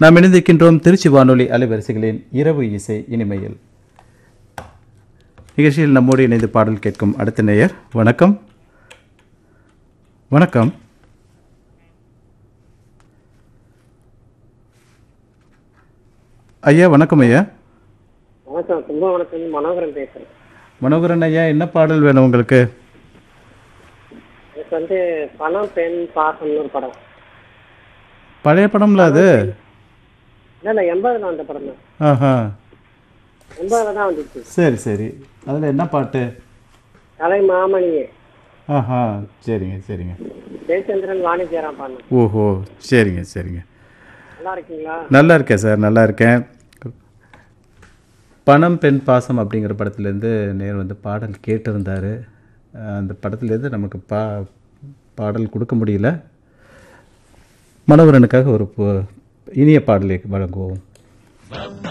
நாம் இணைந்திருக்கின்றோம் திருச்சி வானொலி அலைவரிசைகளின் இரவு இசை இனிமையில் நிகழ்ச்சியில் நம்மோடு இணைந்து பாடல் கேட்கும் அடுத்த நேயர் வணக்கம் வணக்கம் ஐயா வணக்கம் ஐயா வணக்கம் கும்பகோணத்துல மனோகரன் பேசுறேன் மனோகரன் ஐயா என்ன பாடல் வேணும் உங்களுக்கு எனக்கு வந்து பணம் பெண் பாசம்னு ஒரு படம் பழைய படம்ல அது இல்ல இல்ல எண்பதுல வந்த படம் தான் ஆஹா எண்பதுல தான் வந்துச்சு சரி சரி அதில் என்ன பாட்டு கலை மாமணியே ஆஹா சரிங்க சரிங்க ஜெயச்சந்திரன் வாணிஜியராம் பாடினேன் ஓஹோ சரிங்க சரிங்க நல்லா இருக்கீங்களா நல்லா இருக்கேன் சார் நல்லா இருக்கேன் பணம் பெண் பாசம் அப்படிங்கிற படத்துலேருந்து நேர் வந்து பாடல் கேட்டிருந்தார் அந்த படத்துலேருந்து நமக்கு பா பாடல் கொடுக்க முடியல மனோகரனுக்காக ஒரு பு- இனிய பாடலை வழங்குவோம்